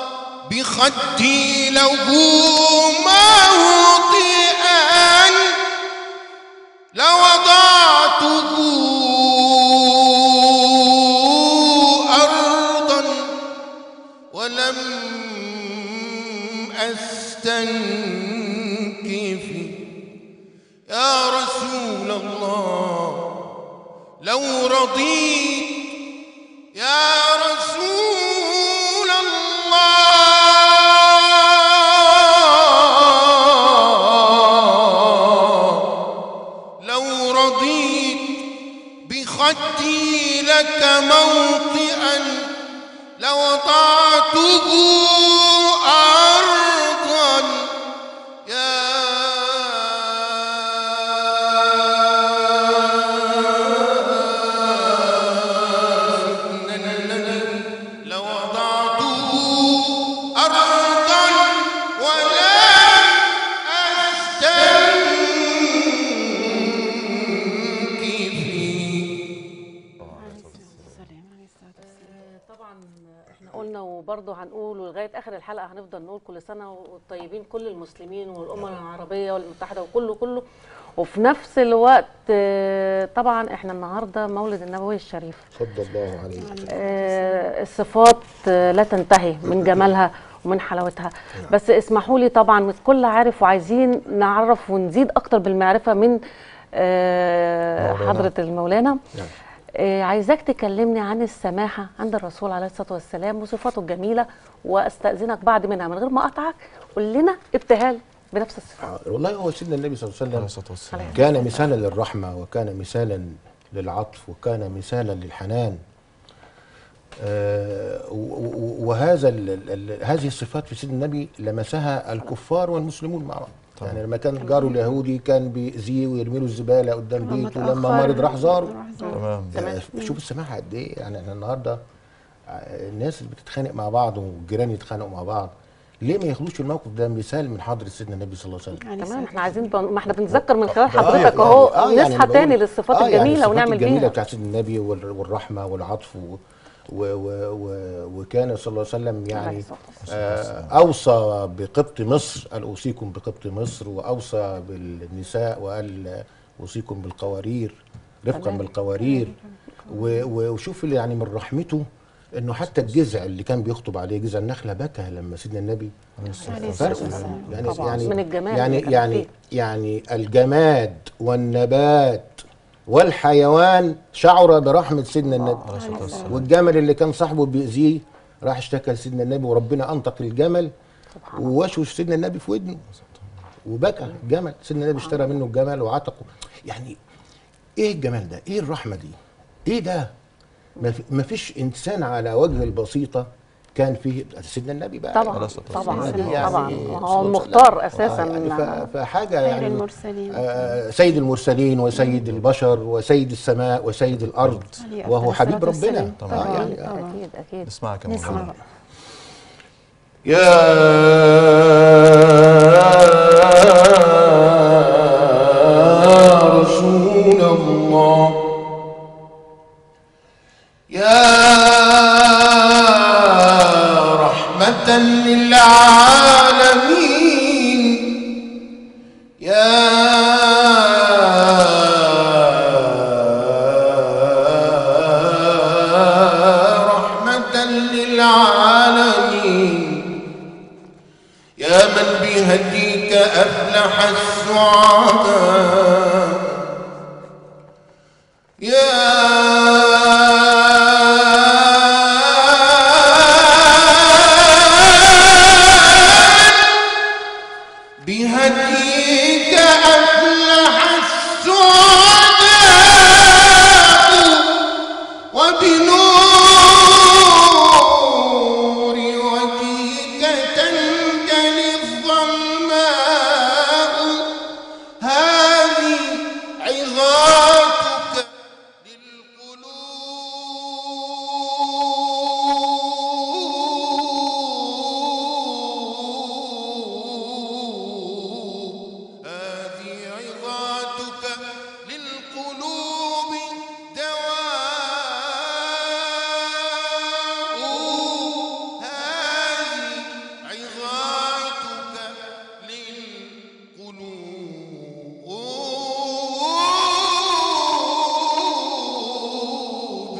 [SPEAKER 5] بخدي له موطئا لوضعته أرضا ولم أستنكف يا رسول الله لو رضيت يا رسول الله لو رضيت بخدي لك موطئا لوضعته أرضا يا سيدنا النبي لوضعته أرضا ولا أستنكف
[SPEAKER 4] طبعا احنا قلنا وبرضه هنقول ولغايه اخر الحلقه هنفضل نقول كل سنه والطيبين كل المسلمين والامم العربيه والمتحده وكله كله وفي نفس الوقت آه، طبعا احنا النهارده مولد النبوي الشريف
[SPEAKER 2] صلى الله عليه وسلم
[SPEAKER 4] آه، الصفات آه، لا تنتهي من جمالها ومن حلاوتها بس اسمحوا لي طبعا الكل عارف وعايزين نعرف ونزيد اكتر بالمعرفه من آه،
[SPEAKER 1] مولانا.
[SPEAKER 4] حضره المولانا
[SPEAKER 2] نعم.
[SPEAKER 4] آه، عايزاك تكلمني عن السماحه عند الرسول عليه الصلاه والسلام وصفاته الجميله واستاذنك بعد منها من غير ما اقطعك قول لنا ابتهال بنفس الصفات
[SPEAKER 2] آه، والله هو سيدنا النبي صلى الله عليه
[SPEAKER 1] عليه
[SPEAKER 2] وسلم
[SPEAKER 1] الصلاه والسلام
[SPEAKER 2] كان مثالا للرحمة وكان مثالا للعطف وكان مثالا للحنان آه، و- و- وهذا ال- ال- ال- هذه الصفات في سيدنا النبي لمسها الكفار والمسلمون مع بعض يعني لما كان جاره اليهودي كان بيأذيه ويرمي له الزباله قدام
[SPEAKER 3] لما
[SPEAKER 2] بيته ولما
[SPEAKER 3] اتأخر
[SPEAKER 2] مرض راح زاره
[SPEAKER 3] راح زاره.
[SPEAKER 1] تمام
[SPEAKER 2] آه، شوف السماحه قد ايه يعني احنا النهارده آه، الناس اللي بتتخانق مع بعض والجيران يتخانقوا مع بعض ليه ما ياخدوش الموقف ده مثال من حضره سيدنا النبي صلى الله عليه وسلم
[SPEAKER 3] عليه
[SPEAKER 4] تمام
[SPEAKER 3] الصلاة
[SPEAKER 4] احنا عايزين بن- ما احنا بنتذكر من خلال
[SPEAKER 2] آه،
[SPEAKER 4] حضرتك
[SPEAKER 2] يعني-
[SPEAKER 4] اهو
[SPEAKER 2] آه، يعني
[SPEAKER 4] نصحى
[SPEAKER 2] أنا
[SPEAKER 4] تاني
[SPEAKER 2] بقول-
[SPEAKER 4] للصفات
[SPEAKER 2] آه، يعني
[SPEAKER 4] الجميله
[SPEAKER 2] الصفات
[SPEAKER 4] ونعمل
[SPEAKER 2] الجميله
[SPEAKER 4] بيها
[SPEAKER 2] بتاعت سيدنا النبي وال- والرحمه والعطف و و و و وكان صلى الله عليه وسلم يعني
[SPEAKER 4] عليه الصلاة
[SPEAKER 2] آه اوصى بقبط مصر قال اوصيكم بقبط مصر واوصى بالنساء وقال اوصيكم بالقوارير رفقا
[SPEAKER 4] تمام.
[SPEAKER 2] بالقوارير و- و- وشوف اللي يعني من رحمته انه حتى الجذع اللي كان بيخطب عليه جذع النخله بكى لما سيدنا النبي
[SPEAKER 3] عليه الصلاة
[SPEAKER 2] فرق
[SPEAKER 3] والسلام.
[SPEAKER 2] يعني
[SPEAKER 4] طبعاً.
[SPEAKER 2] يعني
[SPEAKER 4] من الجمال
[SPEAKER 2] يعني
[SPEAKER 4] اللي كان
[SPEAKER 2] يعني
[SPEAKER 4] فيه.
[SPEAKER 2] يعني الجماد والنبات والحيوان شعر برحمه سيدنا النبي
[SPEAKER 1] عليه الصلاة والسلام.
[SPEAKER 2] والجمل اللي كان صاحبه بيأذيه راح اشتكى لسيدنا النبي وربنا انطق الجمل ووشوش سيدنا النبي في ودنه وبكى الجمل سيدنا النبي اشترى منه الجمل وعتقه يعني ايه الجمال ده ايه الرحمه دي ايه ده ما في- ما فيش انسان على وجه البسيطه كان فيه سيدنا النبي بقى
[SPEAKER 4] طبعا
[SPEAKER 1] عليه الصلاة
[SPEAKER 4] طبعا
[SPEAKER 1] والسلام.
[SPEAKER 2] يعني
[SPEAKER 4] طبعا
[SPEAKER 2] صلى الله
[SPEAKER 4] هو
[SPEAKER 2] عليه
[SPEAKER 4] المختار
[SPEAKER 2] وسلم.
[SPEAKER 4] اساسا
[SPEAKER 2] آه يعني ف- فحاجه
[SPEAKER 3] خير
[SPEAKER 2] يعني
[SPEAKER 3] المرسلين
[SPEAKER 2] آه، سيد المرسلين وسيد البشر وسيد السماء وسيد الارض
[SPEAKER 3] عليه
[SPEAKER 2] وهو
[SPEAKER 3] أفضل
[SPEAKER 2] حبيب
[SPEAKER 3] الصلاة
[SPEAKER 2] ربنا
[SPEAKER 3] والسلام.
[SPEAKER 1] طبعاً.
[SPEAKER 2] آه يعني
[SPEAKER 3] طبعاً.
[SPEAKER 4] اكيد اكيد
[SPEAKER 1] نسمعك يا
[SPEAKER 3] نسمع
[SPEAKER 1] مولانا
[SPEAKER 3] بقى.
[SPEAKER 5] يا رسول الله يا رحمة للعالمين يا رحمة للعالمين يا من بهديك أفلح السعداء يا بهديك أفلح السعداء وبنور وجهك تنجلي الظلماء هذه عظاتك للقلوب هذه عظاتك للقلوب دواء هذه عظاتك للقلوب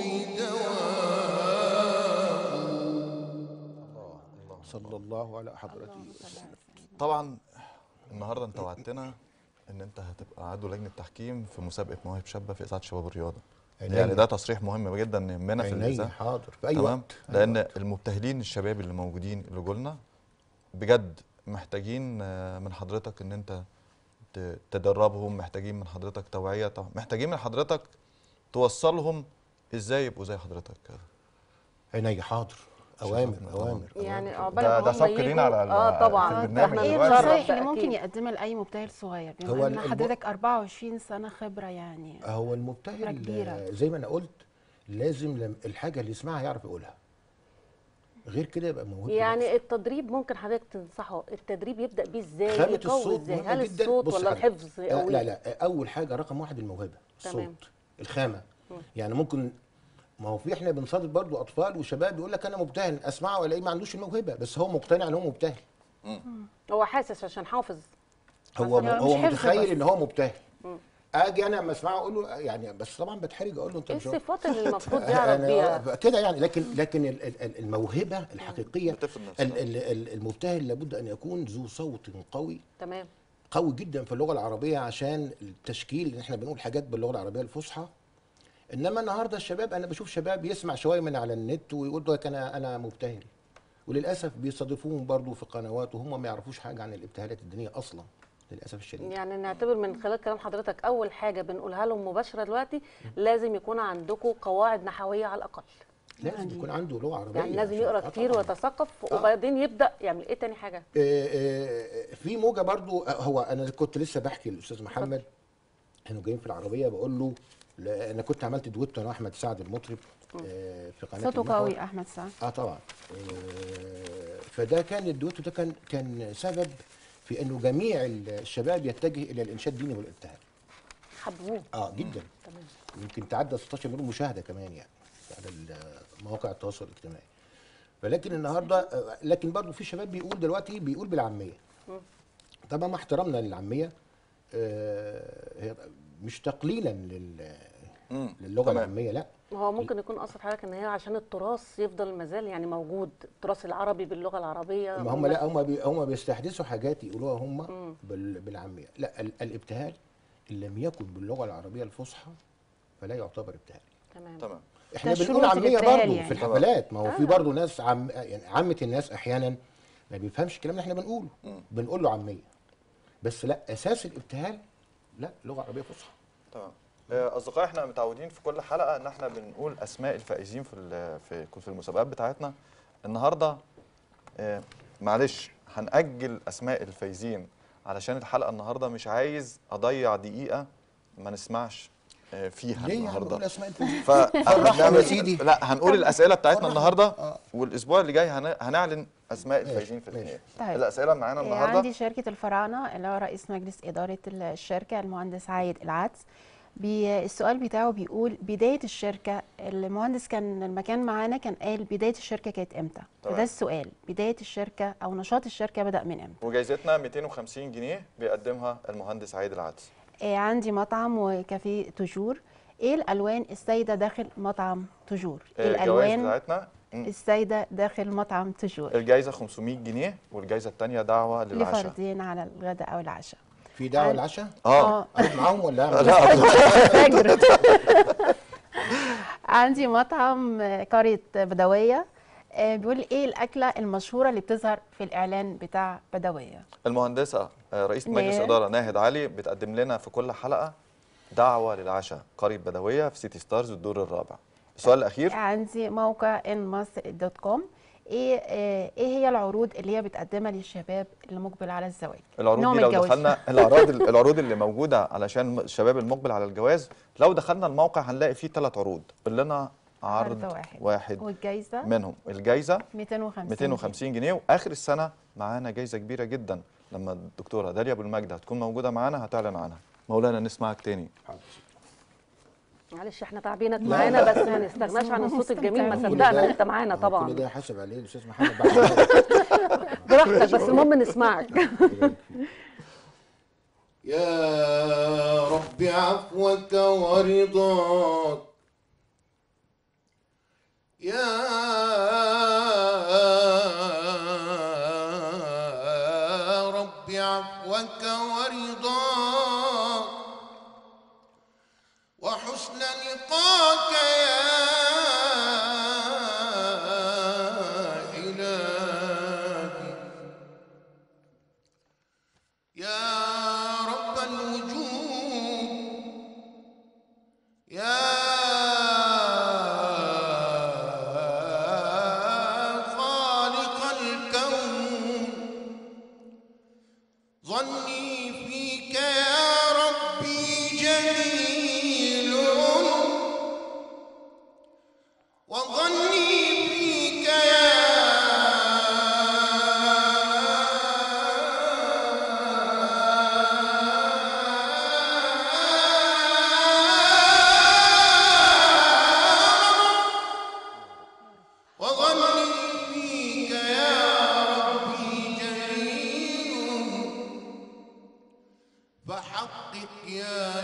[SPEAKER 5] دواء
[SPEAKER 2] صلى الله على حضرته وسلم.
[SPEAKER 1] طبعا النهارده انت وعدتنا ان انت هتبقى عضو لجنه تحكيم في مسابقه مواهب شابه في اذاعه شباب الرياضه
[SPEAKER 2] عينيا.
[SPEAKER 1] يعني ده تصريح مهم جدا يهمنا في
[SPEAKER 2] عينيا
[SPEAKER 1] الاذاعه
[SPEAKER 2] حاضر في اي
[SPEAKER 1] تمام
[SPEAKER 2] وقت
[SPEAKER 1] لان المبتهلين الشباب اللي موجودين اللي جولنا بجد محتاجين آه، من حضرتك ان انت ت- تدربهم محتاجين من حضرتك توعيه طبعا محتاجين من حضرتك توصلهم ازاي يبقوا زي حضرتك
[SPEAKER 2] عينيا حاضر اوامر
[SPEAKER 1] شرفنا طبعاً.
[SPEAKER 2] اوامر
[SPEAKER 4] يعني
[SPEAKER 1] ده-
[SPEAKER 4] عقبال
[SPEAKER 1] ده
[SPEAKER 4] ما هم
[SPEAKER 1] سبق لينا
[SPEAKER 4] يجوا-
[SPEAKER 1] على ال-
[SPEAKER 4] اه
[SPEAKER 1] في
[SPEAKER 4] طبعا
[SPEAKER 1] البرنامج
[SPEAKER 4] احنا
[SPEAKER 3] ايه
[SPEAKER 1] دلوقتي.
[SPEAKER 3] النصايح اللي
[SPEAKER 4] أكيد.
[SPEAKER 3] ممكن يقدمها لاي مبتهل صغير
[SPEAKER 2] هو
[SPEAKER 3] بما ان
[SPEAKER 2] الب-
[SPEAKER 3] حضرتك 24 سنه خبره يعني
[SPEAKER 2] هو
[SPEAKER 3] خبرة
[SPEAKER 2] المبتهل
[SPEAKER 3] كبيرة.
[SPEAKER 2] آه، زي ما انا قلت لازم لم الحاجه اللي يسمعها يعرف يقولها غير كده يبقى موهبه
[SPEAKER 4] يعني التدريب ممكن حضرتك تنصحه التدريب يبدا بيه ازاي
[SPEAKER 2] خامة
[SPEAKER 4] يقوي
[SPEAKER 2] الصوت
[SPEAKER 4] ازاي
[SPEAKER 2] مهمة
[SPEAKER 4] هل
[SPEAKER 2] جدا
[SPEAKER 4] الصوت
[SPEAKER 2] بص
[SPEAKER 4] ولا
[SPEAKER 2] حضرتك.
[SPEAKER 4] الحفظ
[SPEAKER 2] لا,
[SPEAKER 4] أو
[SPEAKER 2] لا
[SPEAKER 4] إيه؟
[SPEAKER 2] لا اول حاجه رقم واحد الموهبه
[SPEAKER 4] تمام.
[SPEAKER 2] الصوت الخامه يعني ممكن ما هو في احنا بنصادف برضو اطفال وشباب يقول لك انا مبتهل اسمعه الاقيه ما عندوش الموهبه بس هو مقتنع ان هو مبتهل
[SPEAKER 4] هو حاسس عشان حافظ
[SPEAKER 2] هو
[SPEAKER 3] مثلاً.
[SPEAKER 2] هو
[SPEAKER 3] مش حفظ
[SPEAKER 2] متخيل
[SPEAKER 3] بس.
[SPEAKER 2] ان هو مبتهل اجي انا لما اسمعه اقول له يعني بس طبعا بتحرج اقول له انت
[SPEAKER 4] ايه
[SPEAKER 2] مش هو-
[SPEAKER 4] الصفات اللي المفروض يعرف
[SPEAKER 2] أنا-
[SPEAKER 4] بيها
[SPEAKER 2] كده يعني لكن لكن ال- ال- ال- الموهبه الحقيقيه
[SPEAKER 1] بتفرق نفسها.
[SPEAKER 2] ال- ال- ال- المبتهل لابد ان يكون ذو صوت قوي
[SPEAKER 4] تمام
[SPEAKER 2] قوي جدا في اللغه العربيه عشان التشكيل ان احنا بنقول حاجات باللغه العربيه الفصحى انما النهارده الشباب انا بشوف شباب يسمع شويه من على النت ويقول لك انا انا مبتهل وللاسف بيستضيفوهم برضو في قنوات وهم ما يعرفوش حاجه عن الابتهالات الدينيه اصلا للاسف الشديد
[SPEAKER 4] يعني نعتبر من خلال كلام حضرتك اول حاجه بنقولها لهم مباشره دلوقتي لازم يكون عندكم قواعد نحويه على الاقل
[SPEAKER 2] لازم
[SPEAKER 3] عندي.
[SPEAKER 2] يكون عنده لغه عربيه
[SPEAKER 4] يعني لازم
[SPEAKER 2] عشان-
[SPEAKER 4] يقرا
[SPEAKER 2] آه
[SPEAKER 4] كتير
[SPEAKER 2] طبعاً.
[SPEAKER 4] ويتثقف وبعدين يبدا يعمل ايه تاني حاجه
[SPEAKER 2] آه، آه، في موجه برضو آه، هو انا كنت لسه بحكي للاستاذ محمد كانوا جايين في العربيه بقول له لا، انا كنت عملت دويتو انا واحمد سعد المطرب آه، في قناه
[SPEAKER 3] صوته
[SPEAKER 2] المحور.
[SPEAKER 3] قوي احمد سعد
[SPEAKER 2] اه طبعا آه، فده كان الدويتو ده كان كان سبب في انه جميع الشباب يتجه الى الانشاد الديني والابتهال
[SPEAKER 4] حبوه
[SPEAKER 2] اه جدا
[SPEAKER 4] تمام
[SPEAKER 2] يمكن تعدى 16 مليون مشاهده كمان يعني على ال- مواقع التواصل الاجتماعي فلكن النهارده آه، لكن برضه في شباب بيقول دلوقتي بيقول بالعاميه طبعا مع احترامنا للعاميه آه، هي مش تقليلا لل
[SPEAKER 1] مم.
[SPEAKER 2] للغه
[SPEAKER 1] تمام.
[SPEAKER 2] العاميه لا
[SPEAKER 4] هو ممكن يكون قصد حضرتك ان هي عشان التراث يفضل مازال يعني موجود التراث العربي باللغه العربيه
[SPEAKER 2] ما هم لا هم بي هم بيستحدثوا حاجات يقولوها هم بال بالعاميه لا ال الابتهال ان لم يكن باللغه العربيه الفصحى فلا يعتبر ابتهال
[SPEAKER 4] تمام
[SPEAKER 1] تمام
[SPEAKER 2] احنا
[SPEAKER 3] ده
[SPEAKER 2] بنقول
[SPEAKER 3] شروط
[SPEAKER 2] عاميه
[SPEAKER 3] الابتهال
[SPEAKER 2] برضه
[SPEAKER 3] يعني.
[SPEAKER 2] في الحفلات ما هو في برضه ناس عم يعني عامه الناس احيانا ما بيفهمش الكلام اللي احنا بنقوله بنقول له عاميه بس لا اساس الابتهال لا لغه عربيه فصحى
[SPEAKER 1] تمام آه، اصدقائي احنا متعودين في كل حلقه ان احنا بنقول اسماء الفائزين في ال- في في المسابقات بتاعتنا النهارده آه، معلش هنأجل اسماء الفايزين علشان الحلقه النهارده مش عايز اضيع دقيقه ما نسمعش آه، فيها
[SPEAKER 2] ليه يا عم
[SPEAKER 1] النهارده
[SPEAKER 2] نقول اسماء الفنانين؟
[SPEAKER 1] فهنعمل
[SPEAKER 2] يا سيدي.
[SPEAKER 1] لا هنقول الاسئله بتاعتنا
[SPEAKER 2] فرحنا.
[SPEAKER 1] النهارده
[SPEAKER 2] آه.
[SPEAKER 1] والاسبوع اللي جاي هن- هنعلن اسماء
[SPEAKER 2] ماشي،
[SPEAKER 1] الفايزين في
[SPEAKER 2] ماشي.
[SPEAKER 1] الاثنين
[SPEAKER 3] طيب.
[SPEAKER 1] الاسئله معانا
[SPEAKER 3] آه،
[SPEAKER 1] النهارده
[SPEAKER 3] عندي شركة الفراعنة اللي هو رئيس مجلس إدارة الشركة المهندس عايد العدس بي السؤال بتاعه بيقول بداية الشركة المهندس كان المكان معانا كان قال بداية الشركة كانت امتى
[SPEAKER 1] تمام.
[SPEAKER 3] فده السؤال بداية الشركة أو نشاط الشركة بدأ من امتى
[SPEAKER 1] وجايزتنا 250 جنيه بيقدمها المهندس عايد العدس
[SPEAKER 3] آه، عندي مطعم وكافيه توجور ايه الألوان السائدة داخل مطعم توجور
[SPEAKER 1] آه، الجوائز
[SPEAKER 3] الألوان
[SPEAKER 1] بتاعتنا مم.
[SPEAKER 3] السائدة داخل مطعم توجور
[SPEAKER 1] الجائزة 500 جنيه والجائزة الثانية دعوة للعشاء
[SPEAKER 3] لفردين على الغداء أو العشاء
[SPEAKER 2] في دعوه
[SPEAKER 3] عن-
[SPEAKER 2] العشاء
[SPEAKER 1] اه
[SPEAKER 2] اروح معاهم ولا أعمل؟
[SPEAKER 1] لا
[SPEAKER 3] فجر عندي مطعم آه، قرية بدوية آه، بيقول ايه الأكلة المشهورة اللي بتظهر في الإعلان بتاع بدوية
[SPEAKER 1] المهندسة آه، رئيس مجلس
[SPEAKER 3] ناهد.
[SPEAKER 1] إدارة ناهد علي بتقدم لنا في كل حلقة دعوة للعشاء قرية بدوية في سيتي ستارز الدور الرابع السؤال الأخير
[SPEAKER 3] عندي موقع انمصر دوت كوم ايه آه، ايه هي العروض اللي هي بتقدمها للشباب اللي مقبل على الزواج
[SPEAKER 1] العروض
[SPEAKER 3] إنهم
[SPEAKER 1] دي لو
[SPEAKER 3] يتجوزوا.
[SPEAKER 1] دخلنا الأعراض العروض اللي موجودة علشان الشباب المقبل على الجواز لو دخلنا الموقع هنلاقي فيه ثلاث عروض قول لنا عرض
[SPEAKER 3] عرض واحد.
[SPEAKER 1] واحد
[SPEAKER 3] والجايزة
[SPEAKER 1] منهم الجايزة
[SPEAKER 3] 250
[SPEAKER 1] 250 جنيه واخر السنه معانا جايزه كبيره جدا لما الدكتوره داليا ابو المجد هتكون موجوده معانا هتعلن عنها مولانا نسمعك تاني
[SPEAKER 4] معلش احنا تعبينك معانا بس ما نستغناش عن الصوت الجميل ما
[SPEAKER 3] كل
[SPEAKER 4] صدقنا
[SPEAKER 2] ده-
[SPEAKER 4] انت معانا
[SPEAKER 2] آه، كل
[SPEAKER 4] طبعا
[SPEAKER 2] ده حاسب عليه الاستاذ محمد بعد كده.
[SPEAKER 4] براحتك بس المهم نسمعك
[SPEAKER 5] يا رب عفوك ورضاك يا رب عفوك ورضاك وحسن لقاك يا إلهي يا رب الوجود يا خالق الكون ظني فيك يا ربي جميل وظني فيك يا وظني فيك يا ربي جميل فحقق يا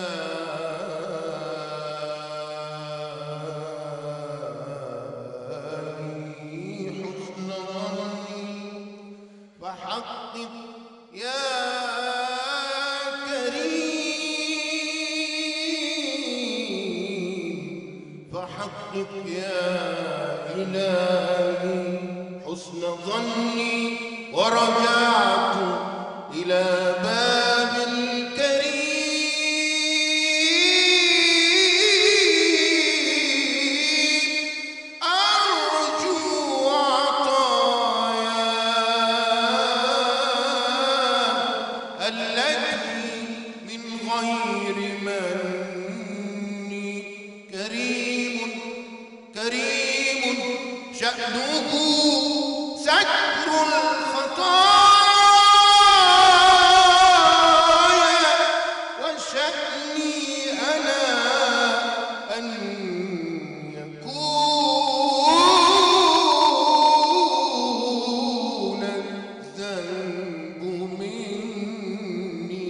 [SPEAKER 5] إلهي حسن ظني فحقق يا كريم فحقق يا إلهي حسن ظني ورجعت إلى باب الكريم شأنه ستر الخطايا وشأني أنا أن يكون الذنب مني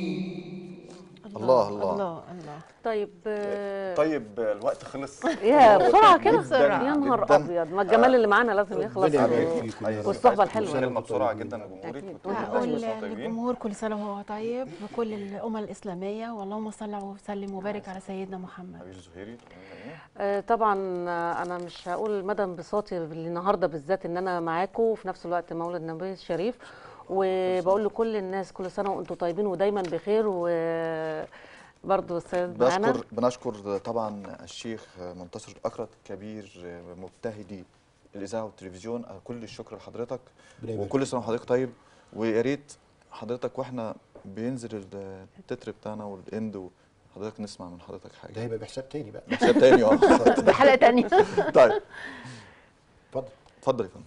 [SPEAKER 1] الله الله
[SPEAKER 3] الله الله
[SPEAKER 4] طيب آه،
[SPEAKER 1] طيب الوقت خلص
[SPEAKER 4] يا بسرعه كده
[SPEAKER 1] جداً،
[SPEAKER 4] يا نهار
[SPEAKER 1] جداً.
[SPEAKER 4] ابيض ما الجمال اللي معانا لازم يخلص
[SPEAKER 2] ربنا يبارك
[SPEAKER 4] و-
[SPEAKER 2] فيكم يا رب.
[SPEAKER 4] والصحبه الحلوه
[SPEAKER 1] كلمة بسرعة جدا لجمهورك
[SPEAKER 4] أكيد.
[SPEAKER 1] وتقول للناس
[SPEAKER 3] هقول
[SPEAKER 1] كل سنة وأنتم طيبين.
[SPEAKER 3] للجمهور كل سنه وهو طيب بكل الامه الاسلاميه واللهم صل وسلم وبارك على سيدنا محمد
[SPEAKER 1] حبيبي زهيري تقول لنا إيه؟
[SPEAKER 4] آه، طبعا آه، انا مش هقول مدى انبساطي النهارده بالذات ان انا معاكم وفي نفس الوقت مولد النبي الشريف وبقول لكل الناس كل سنه وانتم طيبين ودايما بخير وبرضه السيد معانا
[SPEAKER 1] بشكر بنشكر طبعا الشيخ منتصر اكرت كبير مبتهدي الاذاعه والتلفزيون كل الشكر لحضرتك
[SPEAKER 2] ربنا يبارك
[SPEAKER 1] وكل سنه وحضرتك طيب ويا ريت حضرتك واحنا بينزل التتر بتاعنا والاند حضرتك نسمع من حضرتك
[SPEAKER 2] ده
[SPEAKER 1] حاجه
[SPEAKER 2] هيبقى بحساب تاني بقى
[SPEAKER 1] حساب تاني اه
[SPEAKER 3] دي حلقه تانية
[SPEAKER 1] طيب
[SPEAKER 2] اتفضل
[SPEAKER 1] اتفضل يا فندم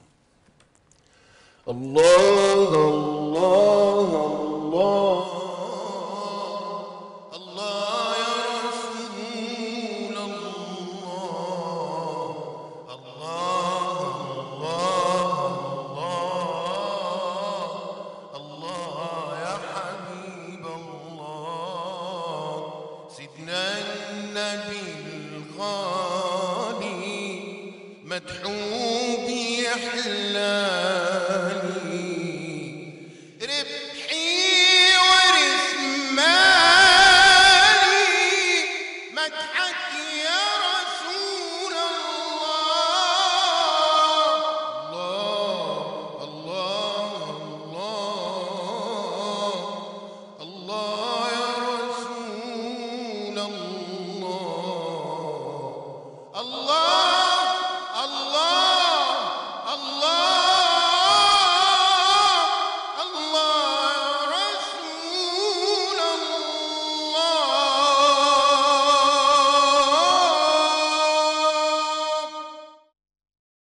[SPEAKER 5] الله الله الله الله يا رسول الله الله الله الله يا حبيب الله سيدنا النبي الغالي مدحوب يحلاني ربحي ورث مالي مدح